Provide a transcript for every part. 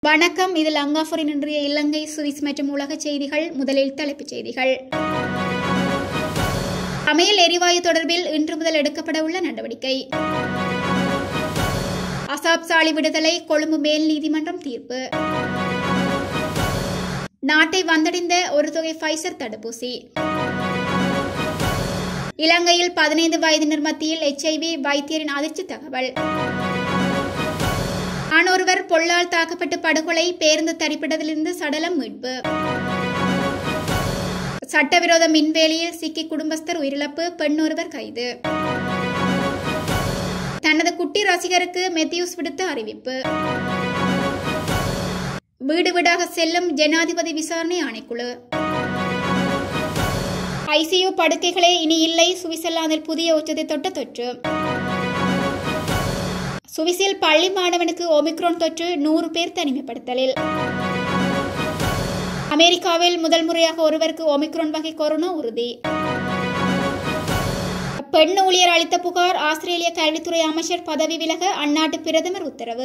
வணக்கம் இது லங்காபுரின் இன்றைய இலங்கை சுவிஸ் மற்றும் உலக செய்திகள் முதலில் தலைப்புச் செய்திகள் சமையல் எரிவாயு தொடர்பில் இன்று முதல் எடுக்கப்பட உள்ள நடவடிக்கை அசாப் சாலி விடுதலை கொழும்பு மேல் நீதிமன்றம் தீர்ப்பு நாட்டை வந்தடைந்த ஒரு தொகை ஃபைசர் தடுப்பூசி இலங்கையில் பதினைந்து வயதினர் மத்தியில் எச்ஐவி வைத்தியரின் அதிர்ச்சி தகவல் ஆணொருவர் பொல்லால் தாக்கப்பட்டு படுகொலை பேருந்து தரிப்பிடத்திலிருந்து சடலம் மீட்பு சட்டவிரோத மின்வேலியில் சிக்கி குடும்பஸ்தர் உயிரிழப்பு பெண் ஒருவர் கைது தனது குட்டி ரசிகருக்கு மெத்தியூஸ் விடுத்த அறிவிப்பு வீடு வீடாக செல்லும் ஜனாதிபதி விசாரணை ஆணைக்குழு ஐசியு படுக்கைகளே இனி இல்லை சுவிட்சர்லாந்தில் புதிய உச்சத்தை தொட்ட தொற்று சுவிஸில் பள்ளி மாணவனுக்கு ஒமிக்ரோன் தொற்று நூறு பேர் தனிமைப்படுத்தலில் அமெரிக்காவில் முதல் முறையாக ஒருவருக்கு ஒமிக்ரோன் வகை கொரோனா உறுதி பெண் ஊழியர் அளித்த புகார் ஆஸ்திரேலிய கல்வித்துறை அமைச்சர் பதவி விலக அந்நாட்டு பிரதமர் உத்தரவு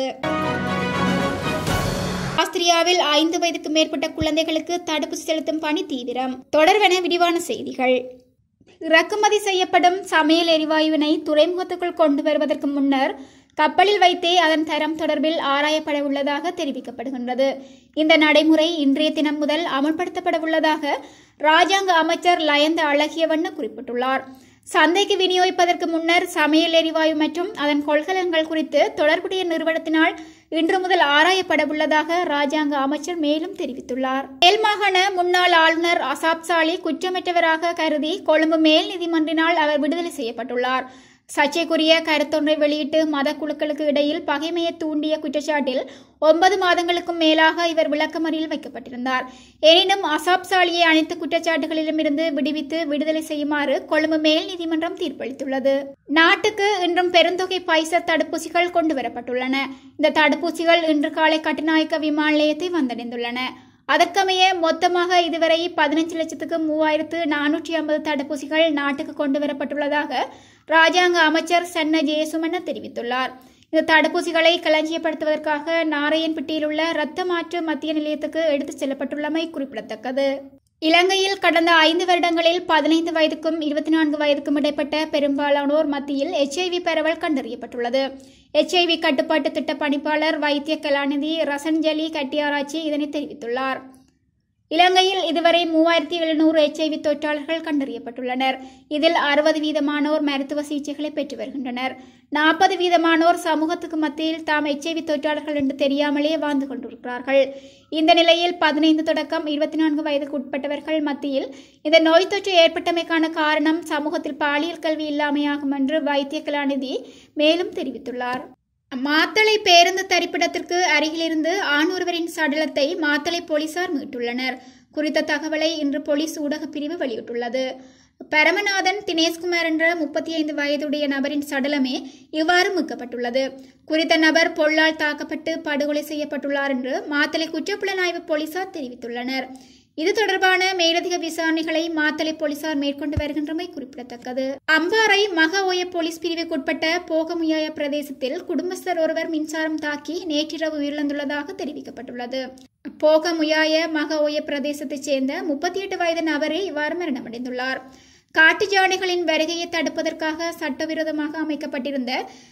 ஆஸ்திரியாவில் ஐந்து வயதுக்கு மேற்பட்ட குழந்தைகளுக்கு தடுப்பு செலுத்தும் பணி தீவிரம் தொடர்வென விரிவான செய்திகள் இறக்குமதி செய்யப்படும் சமையல் எரிவாயுவினை துறைமுகத்துக்குள் கொண்டு வருவதற்கு முன்னர் கப்பலில் வைத்தே அதன் தரம் தொடர்பில் ஆராயப்பட உள்ளதாக தெரிவிக்கப்படுகின்றது இந்த நடைமுறை இன்றைய தினம் முதல் அமல்படுத்தப்பட உள்ளதாக ராஜாங்க அமைச்சர் லயந்த அழகியவண்ண குறிப்பிட்டுள்ளார் சந்தைக்கு விநியோகிப்பதற்கு முன்னர் சமையல் எரிவாயு மற்றும் அதன் கொள்கலன்கள் குறித்து தொடர்புடைய நிறுவனத்தினால் இன்று முதல் ஆராயப்பட உள்ளதாக ராஜாங்க அமைச்சர் மேலும் தெரிவித்துள்ளார் மேல் மாகாண முன்னாள் ஆளுநர் அசாப் சாலி குற்றமற்றவராக கருதி கொழும்பு மேல் நீதிமன்றினால் அவர் விடுதலை செய்யப்பட்டுள்ளார் சர்ச்சைக்குரிய கருத்தொன்றை வெளியிட்டு மத குழுக்களுக்கு இடையில் பகைமையை தூண்டிய குற்றச்சாட்டில் ஒன்பது மாதங்களுக்கும் மேலாக இவர் விளக்கமறியில் வைக்கப்பட்டிருந்தார் எனினும் அசாப் சாலியை அனைத்து குற்றச்சாட்டுகளிலுமிருந்து விடுவித்து விடுதலை செய்யுமாறு கொழும்பு மேல் நீதிமன்றம் தீர்ப்பளித்துள்ளது நாட்டுக்கு இன்றும் பெருந்தொகை பைசர் தடுப்பூசிகள் கொண்டுவரப்பட்டுள்ளன இந்த தடுப்பூசிகள் இன்று காலை கட்டுநாயக்க விமான நிலையத்தை வந்தடைந்துள்ளன அதற்கமைய மொத்தமாக இதுவரை பதினஞ்சு லட்சத்துக்கு மூவாயிரத்து நானூற்றி ஐம்பது தடுப்பூசிகள் நாட்டுக்கு கொண்டு வரப்பட்டுள்ளதாக ராஜாங்க அமைச்சர் சன்ன ஜெயசுமன தெரிவித்துள்ளார் இந்த தடுப்பூசிகளை களஞ்சியப்படுத்துவதற்காக நாராயண்பட்டியில் உள்ள இரத்த மாற்று மத்திய நிலையத்துக்கு எடுத்துச் செல்லப்பட்டுள்ளமை குறிப்பிடத்தக்கது இலங்கையில் கடந்த ஐந்து வருடங்களில் பதினைந்து வயதுக்கும் இருபத்தி நான்கு வயதுக்கும் இடைப்பட்ட பெரும்பாலானோர் மத்தியில் எச்ஐவி பரவல் கண்டறியப்பட்டுள்ளது எச்ஐவி கட்டுப்பாட்டு திட்ட பணிப்பாளர் வைத்திய கலாநிதி ரசன்ஜலி கட்டியாராச்சி இதனை தெரிவித்துள்ளார் இலங்கையில் இதுவரை மூவாயிரத்தி எழுநூறு எச்ஐவி தொற்றாளர்கள் கண்டறியப்பட்டுள்ளனர் இதில் அறுபது வீதமானோர் மருத்துவ சிகிச்சைகளை பெற்று வருகின்றனர் நாற்பது வீதமானோர் சமூகத்துக்கு மத்தியில் தாம் எச்ஐவி தொற்றாளர்கள் என்று தெரியாமலே வாழ்ந்து கொண்டிருக்கிறார்கள் இந்த நிலையில் பதினைந்து தொடக்கம் இருபத்தி நான்கு வயதுக்கு உட்பட்டவர்கள் மத்தியில் இந்த நோய் தொற்று ஏற்பட்டமைக்கான காரணம் சமூகத்தில் பாலியல் கல்வி இல்லாமையாகும் என்று வைத்திய கலாநிதி மேலும் தெரிவித்துள்ளார் மாத்தளை பேருந்து தரிப்பிடத்திற்கு அருகிலிருந்து ஆண் ஒருவரின் சடலத்தை மாத்தளை போலீசார் மீட்டுள்ளனர் குறித்த தகவலை இன்று போலீஸ் ஊடகப் பிரிவு வெளியிட்டுள்ளது பரமநாதன் தினேஷ்குமார் என்ற முப்பத்தி ஐந்து வயதுடைய நபரின் சடலமே இவ்வாறு மீட்கப்பட்டுள்ளது குறித்த நபர் பொல்லால் தாக்கப்பட்டு படுகொலை செய்யப்பட்டுள்ளார் என்று மாத்தளை குற்றப்புலனாய்வு போலீசார் தெரிவித்துள்ளனர் இது தொடர்பான மேலதிக விசாரணைகளை மாத்தளை போலீசார் மேற்கொண்டு வருகின்றமை குறிப்பிடத்தக்கது அம்பாறை மக ஓய போலீஸ் பிரிவுக்குட்பட்ட போகமுயாய பிரதேசத்தில் குடும்பஸ்தர் ஒருவர் மின்சாரம் தாக்கி நேற்றிரவு உயிரிழந்துள்ளதாக தெரிவிக்கப்பட்டுள்ளது போகமுயாய மக ஓய பிரதேசத்தைச் சேர்ந்த முப்பத்தி எட்டு வயது நபரே இவ்வாறு மரணமடைந்துள்ளார் காட்டு யானைகளின் வருகையை தடுப்பதற்காக சட்டவிரோதமாக அமைக்கப்பட்டிருந்த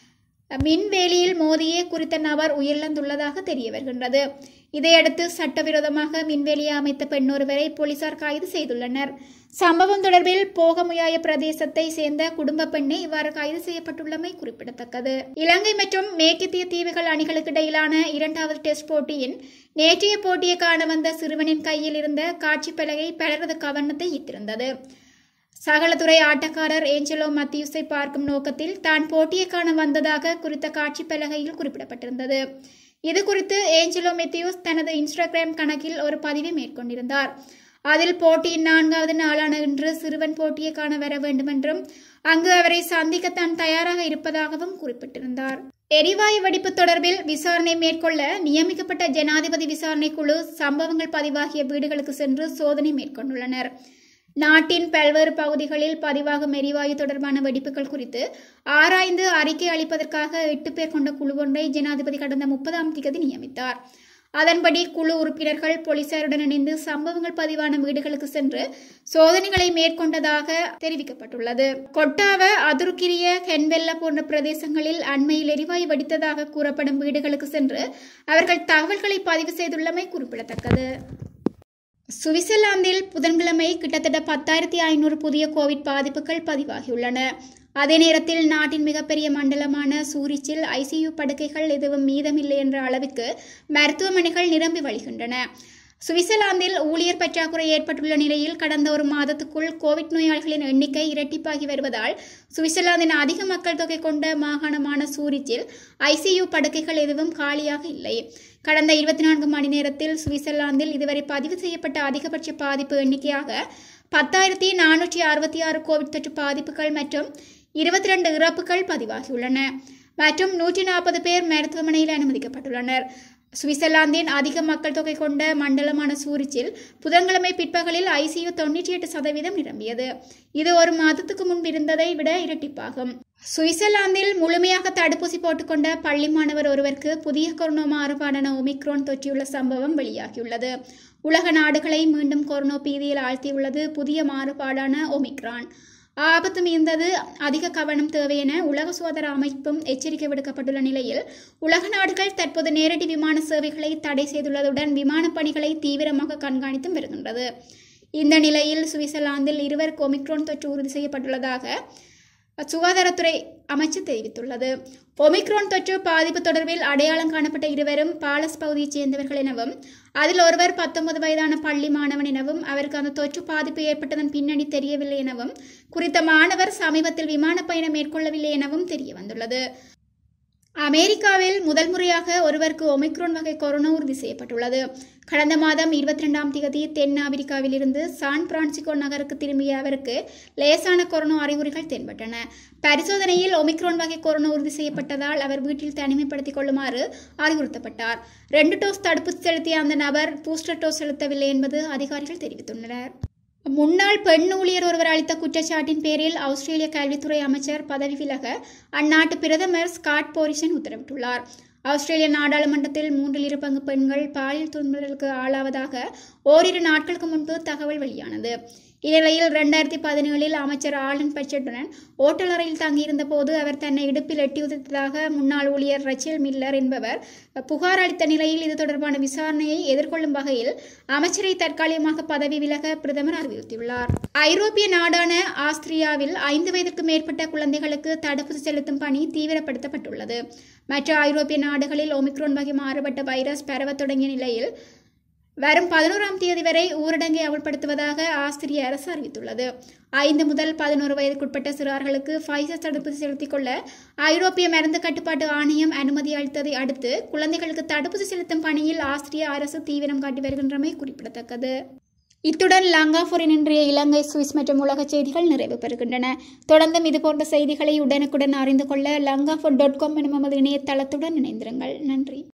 மின்வேலியில் மோதியே குறித்த நபர் உயிரிழந்துள்ளதாக தெரிய வருகின்றது இதையடுத்து சட்டவிரோதமாக மின்வேலியை அமைத்த பெண்ணொருவரை போலீசார் கைது செய்துள்ளனர் சம்பவம் தொடர்பில் போகமுயாய பிரதேசத்தை சேர்ந்த குடும்ப பெண்ணை இவ்வாறு கைது செய்யப்பட்டுள்ளமை குறிப்பிடத்தக்கது இலங்கை மற்றும் மேற்கத்திய தீவுகள் அணிகளுக்கு இடையிலான இரண்டாவது டெஸ்ட் போட்டியின் நேற்றைய போட்டியை காண வந்த சிறுவனின் கையில் இருந்த காட்சி பலகை பலரது கவனத்தை ஈர்த்திருந்தது சகலத்துறை ஆட்டக்காரர் ஏஞ்சலோ மத்தியூஸை பார்க்கும் நோக்கத்தில் தான் போட்டியை காண வந்ததாக குறித்த காட்சி பலகையில் குறிப்பிடப்பட்டிருந்தது இது குறித்து ஏஞ்சலோ மெத்தியூஸ் தனது இன்ஸ்டாகிராம் கணக்கில் ஒரு பதிவை மேற்கொண்டிருந்தார் அதில் போட்டியின் நான்காவது நாளான இன்று சிறுவன் போட்டியை காண வர வேண்டுமென்றும் அங்கு அவரை சந்திக்க தான் தயாராக இருப்பதாகவும் குறிப்பிட்டிருந்தார் எரிவாயு வெடிப்பு தொடர்பில் விசாரணை மேற்கொள்ள நியமிக்கப்பட்ட ஜனாதிபதி விசாரணை குழு சம்பவங்கள் பதிவாகிய வீடுகளுக்கு சென்று சோதனை மேற்கொண்டுள்ளனர் நாட்டின் பல்வேறு பகுதிகளில் பதிவாகும் எரிவாயு தொடர்பான வெடிப்புகள் குறித்து ஆராய்ந்து அறிக்கை அளிப்பதற்காக எட்டு பேர் கொண்ட குழு ஒன்றை ஜனாதிபதி கடந்த முப்பதாம் தேதி நியமித்தார் அதன்படி குழு உறுப்பினர்கள் போலீசாருடன் இணைந்து சம்பவங்கள் பதிவான வீடுகளுக்கு சென்று சோதனைகளை மேற்கொண்டதாக தெரிவிக்கப்பட்டுள்ளது கொட்டாவ அதுருக்கிரிய ஹென்வெல்ல போன்ற பிரதேசங்களில் அண்மையில் எரிவாயு வெடித்ததாக கூறப்படும் வீடுகளுக்கு சென்று அவர்கள் தகவல்களை பதிவு செய்துள்ளமை குறிப்பிடத்தக்கது சுவிட்சர்லாந்தில் புதன்கிழமை கிட்டத்தட்ட பத்தாயிரத்தி ஐநூறு புதிய கோவிட் பாதிப்புகள் பதிவாகியுள்ளன அதே நேரத்தில் நாட்டின் மிகப்பெரிய மண்டலமான சூரிச்சில் ஐசியு படுக்கைகள் எதுவும் மீதமில்லை என்ற அளவுக்கு மருத்துவமனைகள் நிரம்பி வழிகின்றன சுவிட்சர்லாந்தில் ஊழியர் பற்றாக்குறை ஏற்பட்டுள்ள நிலையில் கடந்த ஒரு மாதத்துக்குள் கோவிட் நோயாளிகளின் எண்ணிக்கை இரட்டிப்பாகி வருவதால் சுவிட்சர்லாந்தின் அதிக மக்கள் தொகை கொண்ட மாகாணமான சூரிச்சில் ஐசியு படுக்கைகள் எதுவும் காலியாக இல்லை கடந்த இருபத்தி நான்கு மணி நேரத்தில் சுவிட்சர்லாந்தில் இதுவரை பதிவு செய்யப்பட்ட அதிகபட்ச பாதிப்பு எண்ணிக்கையாக பத்தாயிரத்தி நானூற்றி அறுபத்தி ஆறு கோவிட் தொற்று பாதிப்புகள் மற்றும் இருபத்தி ரெண்டு இறப்புகள் பதிவாகியுள்ளன மற்றும் நூற்றி நாற்பது பேர் மருத்துவமனையில் அனுமதிக்கப்பட்டுள்ளனர் சுவிட்சர்லாந்தின் அதிக மக்கள் தொகை கொண்ட மண்டலமான சூரிச்சில் புதன்கிழமை பிற்பகலில் ஐசியு தொண்ணூற்றி எட்டு சதவீதம் நிரம்பியது இது ஒரு மாதத்துக்கு முன்பு இருந்ததை விட இரட்டிப்பாகும் சுவிட்சர்லாந்தில் முழுமையாக தடுப்பூசி போட்டுக்கொண்ட பள்ளி மாணவர் ஒருவருக்கு புதிய கொரோனா மாறுபாடான ஒமிக்ரோன் தொற்றியுள்ள சம்பவம் வெளியாகியுள்ளது உலக நாடுகளை மீண்டும் கொரோனா பீதியில் ஆழ்த்தியுள்ளது புதிய மாறுபாடான ஒமிக்ரான் ஆபத்து மீந்தது அதிக கவனம் தேவை என உலக சுகாதார அமைப்பும் எச்சரிக்கை விடுக்கப்பட்டுள்ள நிலையில் உலக நாடுகள் தற்போது நேரடி விமான சேவைகளை தடை செய்துள்ளதுடன் விமானப் பணிகளை தீவிரமாக கண்காணித்தும் வருகின்றது இந்த நிலையில் சுவிட்சர்லாந்தில் இருவருக்கு ஒமிக்ரோன் தொற்று உறுதி செய்யப்பட்டுள்ளதாக சுகாதாரத்துறை அமைச்சு தெரிவித்துள்ளது ஒமிக்ரோன் தொற்று பாதிப்பு தொடர்பில் அடையாளம் காணப்பட்ட இருவரும் பாலஸ் பகுதியைச் சேர்ந்தவர்கள் எனவும் அதில் ஒருவர் பத்தொன்பது வயதான பள்ளி மாணவன் எனவும் அவருக்கு அந்த தொற்று பாதிப்பு ஏற்பட்டதன் பின்னணி தெரியவில்லை எனவும் குறித்த மாணவர் சமீபத்தில் விமான பயணம் மேற்கொள்ளவில்லை எனவும் தெரிய வந்துள்ளது அமெரிக்காவில் முதல் முறையாக ஒருவருக்கு ஒமிக்ரோன் வகை கொரோனா உறுதி செய்யப்பட்டுள்ளது கடந்த மாதம் இருபத்தி ரெண்டாம் தேதி தென் ஆப்பிரிக்காவில் இருந்து சான் பிரான்சிஸ்கோ நகருக்கு திரும்பிய அவருக்கு லேசான கொரோனா அறிகுறிகள் தென்பட்டன பரிசோதனையில் ஒமிக்ரோன் வகை கொரோனா உறுதி செய்யப்பட்டதால் அவர் வீட்டில் தனிமைப்படுத்திக் கொள்ளுமாறு அறிவுறுத்தப்பட்டார் ரெண்டு டோஸ் தடுப்பூசி செலுத்திய அந்த நபர் பூஸ்டர் டோஸ் செலுத்தவில்லை என்பது அதிகாரிகள் தெரிவித்துள்ளனர் முன்னாள் பெண் ஊழியர் ஒருவர் அளித்த குற்றச்சாட்டின் பேரில் ஆஸ்திரேலிய கல்வித்துறை அமைச்சர் பதவி விலக அந்நாட்டு பிரதமர் ஸ்காட் போரிசன் உத்தரவிட்டுள்ளார் ஆஸ்திரேலிய நாடாளுமன்றத்தில் மூன்றில் இரு பங்கு பெண்கள் பாலியல் துன்புறுத்தலுக்கு ஆளாவதாக ஓரிரு நாட்களுக்கு முன்பு தகவல் வெளியானது இந்நிலையில் இரண்டாயிரத்தி பதினேழில் அமைச்சர் ஆலன் பட்ஜெட்டுடன் ஓட்டல் அறையில் தங்கியிருந்த போது அவர் தன்னை இடுப்பில் எட்டி உதைத்ததாக முன்னாள் ஊழியர் ரச்சல் மில்லர் என்பவர் புகார் அளித்த நிலையில் இது தொடர்பான விசாரணையை எதிர்கொள்ளும் வகையில் அமைச்சரை தற்காலிகமாக பதவி விலக பிரதமர் அறிவுறுத்தியுள்ளார் ஐரோப்பிய நாடான ஆஸ்திரியாவில் ஐந்து வயதிற்கு மேற்பட்ட குழந்தைகளுக்கு தடுப்பூசி செலுத்தும் பணி தீவிரப்படுத்தப்பட்டுள்ளது மற்ற ஐரோப்பிய நாடுகளில் ஒமிக்ரோன் வகை மாறுபட்ட வைரஸ் பரவத் தொடங்கிய நிலையில் வரும் பதினோராம் தேதி வரை ஊரடங்கை அமல்படுத்துவதாக ஆஸ்திரிய அரசு அறிவித்துள்ளது ஐந்து முதல் பதினோரு வயதுக்குட்பட்ட சிறார்களுக்கு ஃபைசர் தடுப்பூசி செலுத்திக் கொள்ள ஐரோப்பிய மருந்து கட்டுப்பாட்டு ஆணையம் அனுமதி அளித்ததை அடுத்து குழந்தைகளுக்கு தடுப்பூசி செலுத்தும் பணியில் ஆஸ்திரிய அரசு தீவிரம் காட்டி வருகின்றமை குறிப்பிடத்தக்கது இத்துடன் லங்காபூரின் இன்றைய இலங்கை சுவிஸ் மற்றும் உலக செய்திகள் நிறைவு பெறுகின்றன தொடர்ந்தும் இதுபோன்ற செய்திகளை உடனுக்குடன் அறிந்து கொள்ள லங்காபூர் டாட் காம் எனும் நமது இணையதளத்துடன் இணைந்திருங்கள் நன்றி